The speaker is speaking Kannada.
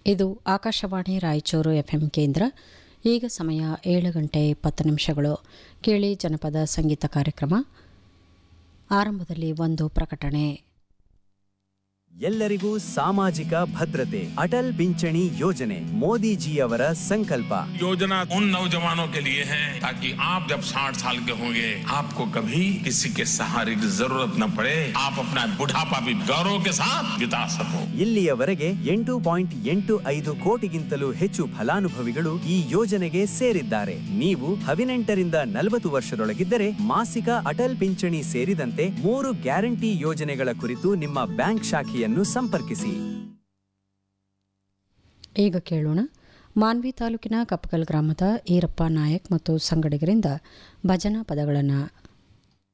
ಇದು ಆಕಾಶವಾಣಿ ರಾಯಚೂರು ಎಫ್ಎಂ ಕೇಂದ್ರ ಈಗ ಸಮಯ ಏಳು ಗಂಟೆ ಇಪ್ಪತ್ತು ನಿಮಿಷಗಳು ಕೇಳಿ ಜನಪದ ಸಂಗೀತ ಕಾರ್ಯಕ್ರಮ ಆರಂಭದಲ್ಲಿ ಒಂದು ಪ್ರಕಟಣೆ ಎಲ್ಲರಿಗೂ ಸಾಮಾಜಿಕ ಭದ್ರತೆ ಅಟಲ್ ಪಿಂಚಣಿ ಯೋಜನೆ ಮೋದಿಜಿಯವರ ಸಂಕಲ್ಪ योजना उन नौजवानों के लिए है ताकि आप जब 60 साल के होंगे आपको कभी किसी के सहारे की जरूरत न पड़े आप अपना बुढ़ापा भी गौरव के साथ बिता सको ಇಲ್ಲಿಯವರೆಗೆ ಎಂಟು ಪಾಯಿಂಟ್ ಎಂಟು ಐದು ಕೋಟಿಗಿಂತಲೂ ಹೆಚ್ಚು ಫಲಾನುಭವಿಗಳು ಈ ಯೋಜನೆಗೆ ಸೇರಿದ್ದಾರೆ ನೀವು ಹದಿನೆಂಟರಿಂದ ನಲವತ್ತು ವರ್ಷದೊಳಗಿದ್ದರೆ ಮಾಸಿಕ ಅಟಲ್ ಪಿಂಚಣಿ ಸೇರಿದಂತೆ ಮೂರು ಗ್ಯಾರಂಟಿ ಯೋಜನೆಗಳ ಕುರಿತು ನಿಮ್ಮ ಬ್ಯಾಂಕ್ ಶಾಖೆಯನ್ನು ಸಂಪರ್ಕಿಸಿ ಈಗ ಕೇಳೋಣ ಮಾನ್ವಿ ತಾಲೂಕಿನ ಕಪ್ಪಗಲ್ ಗ್ರಾಮದ ಈರಪ್ಪ ನಾಯಕ್ ಮತ್ತು ಸಂಗಡಿಗರಿಂದ ಭಜನಾ ಪದಗಳನ್ನು